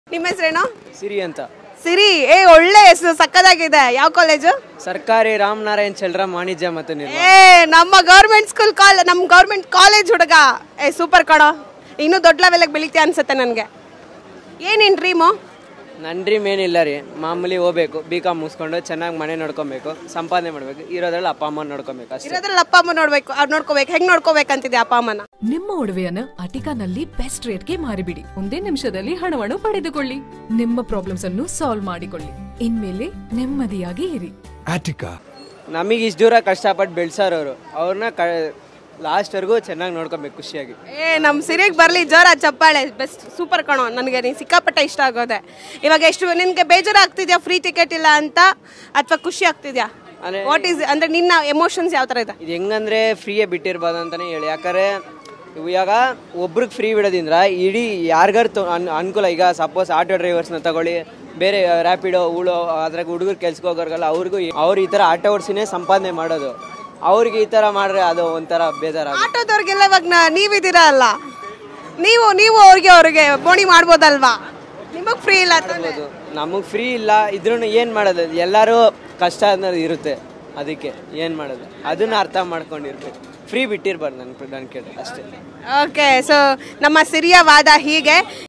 ನಿಮ್ಮ ಹೆಸರೇನು ಸಿರಿ ಅಂತ ಸಿರಿ ಏ ಒಳ್ಳೆ ಹೆಸರು ಸಕ್ಕದಾಗಿದೆ ಯಾವ ಕಾಲೇಜು ಸರ್ಕಾರಿ ರಾಮನಾರಾಯಣ್ ಚಲ್ರಾಮ್ ವಾಣಿಜ್ಯ ಮತ್ತು ನಿರ್ಮಾಣ ಏ ನಮ್ಮ ಗೌರ್ಮೆಂಟ್ ಸ್ಕೂಲ್ ಕಾಲ್ ನಮ್ಮ ಗೌರ್ಮೆಂಟ್ ಕಾಲೇಜ್ ಹುಡುಗ ಏ ಸೂಪರ್ ಕಣೋ ಇನ್ನೂ ದೊಡ್ಡ ಲೆವೆಲ್ಗೆ ಬೆಳಿತೀಯ ಅನ್ಸುತ್ತೆ ನನಗೆ ಏನೇನು ಡ್ರೀಮು ನನ್ನ ಡ್ರೀಮ್ ಏನಿಲ್ಲ ರೀ ಮಾಮೂಲಿ ಹೋಗ್ಬೇಕು ಬಿ ಕಾಮ್ ಮುಗಿಸ್ಕೊಂಡು ಚೆನ್ನಾಗಿ ಮನೆ ನೋಡ್ಕೊಬೇಕು ಸಂಪಾದನೆ ಮಾಡಬೇಕು ಇರೋದ್ರಲ್ಲಿ ಅಪ್ಪ ಅಮ್ಮ ನೋಡ್ಕೊಬೇಕು ಅಷ್ಟೇ ಇರೋದ್ರಲ್ಲಿ ಅಪ್ಪ ಅಮ್ಮ ನೋಡ್ಬೇಕು ಅವ್ರು ನೋಡ್ಕೋಬೇಕು ಹೆಂಗ್ ನೋಡ್ಕೋಬೇಕಂತಿದೆ ಅಪ್ಪ ಅಮ್ಮನ ನಿಮ್ಮ ಒಡವೆಯನ್ನು ಅಟಿಕಾನಲ್ಲಿ ಬೆಸ್ಟ್ ರೇಟ್ಗೆ ಮಾರಿಬಿಡಿ ಒಂದೇ ನಿಮಿಷದಲ್ಲಿ ಹಣವನ್ನು ಪಡೆದುಕೊಳ್ಳಿ ನಿಮ್ಮ ಪ್ರಾಬ್ಲಮ್ಸ್ ಅನ್ನು ಸಾಲ್ವ್ ಮಾಡಿಕೊಳ್ಳಿ ಇನ್ಮೇಲೆ ನೆಮ್ಮದಿಯಾಗಿ ಇರಿ Attica. ನಮಗೆ ಇಷ್ಟು ದೂರ ಕಷ್ಟಪಟ್ಟು ಬೆಳೆಸೋರವರು ಅವ್ರನ್ನ ಕ ಲಾಸ್ಟ್ವರೆಗೂ ಚೆನ್ನಾಗಿ ನೋಡ್ಕೊಬೇಕು ಖುಷಿಯಾಗಿ ಏ ನಮ್ಮ ಸಿರಿಗೆ ಬರಲಿ ಜೋರ ಚಪ್ಪಾಳೆ ಬೆಸ್ಟ್ ಸೂಪರ್ ಕಣೋ ನನಗೆ ನೀನು ಸಿಕ್ಕಾಪಟ್ಟೆ ಇಷ್ಟ ಆಗೋದೆ ಇವಾಗ ಎಷ್ಟು ನಿನಗೆ ಬೇಜಾರು ಆಗ್ತಿದ್ಯಾ ಫ್ರೀ ಟಿಕೆಟ್ ಇಲ್ಲ ಅಂತ ಅಥವಾ ಖುಷಿ ಆಗ್ತಿದ್ಯಾ ಅಂದ್ರೆ- ವಾಟ್ ಈಸ್ ಅಂದ್ರೆ ನಿನ್ನ ಎಮೋಷನ್ಸ್ ಯಾವ ಥರ ಇದೆ ಇದು ಹೆಂಗಂದ್ರೆ ಫ್ರೀಯೇ ಬಿಟ್ಟಿರ್ಬೋದು ಅಂತಲೇ ಹೇಳಿ ಯಾಕಂದರೆ ಇವಾಗ ಒಬ್ರಿಗೆ ಫ್ರೀ ಬಿಡೋದ್ರಿಂದ ಇಡೀ ಯಾರಿಗಾರು ತೊ- ಅನ್ ಅನುಕೂಲ ಈಗ ಸಪೋಸ್ ಆಟೋ ಡ್ರೈವರ್ಸ್ನ ತಗೊಳ್ಳಿ ಬೇರೆ ರ್ಯಾಪಿಡೋ ಉಳೋ ಅದ್ರಾಗ ಹುಡುಗರು ಕೆಲ್ಸಕ್ಕೆ ಹೋಗೋರ್ಗಲ್ಲ ಅವ್ರಿಗೂ ಅವ್ರು ಈ ಥರ ಆಟೋ ಓಡಿಸಿನೇ ಸಂಪಾದನೆ ಮಾಡೋದು ಅವ್ರಿಗೆ ಈ ಥರ ಮಾಡ್ರೆ ಅದು ಒಂಥರ ಬೇಜಾರಾಗುತ್ತೆ ಆಟೋದವ್ರಿಗೆಲ್ಲ ಇವಾಗ ನಾ- ನೀವಿದ್ದೀರಾ ಅಲ್ಲ ನೀವು ನೀವು ಅವ್ರಿಗೆ ಅವ್ರಿಗೆ ಬೋಣಿ ಮಾಡ್ಬೋದಲ್ವಾ ನಿಮಗೆ ಫ್ರೀ ಇಲ್ಲ ತಾನೇ? ನಮಗೆ ಫ್ರೀ ಇಲ್ಲ ಇದ್ರೂ ಏನು ಮಾಡೋದು ಎಲ್ಲರೂ ಕಷ್ಟ ಅನ್ನೋದು ಇರುತ್ತೆ ಅದಕ್ಕೆ ಏನು ಮಾಡೋದು ಅದನ್ನ ಅರ್ಥ ಮಾಡ್ಕೊಂಡಿರ್ಬೇಕು ಫ್ರೀ ಬಿಟ್ಟಿರ್ಬಾರ್ದು ನನ್ನ ನನ್ನ ಕೇಳಿ ಅಷ್ಟೇ ಓಕೆ ಸೊ ನಮ್ಮ ಸಿರಿಯ ವಾದ ಹೀಗೆ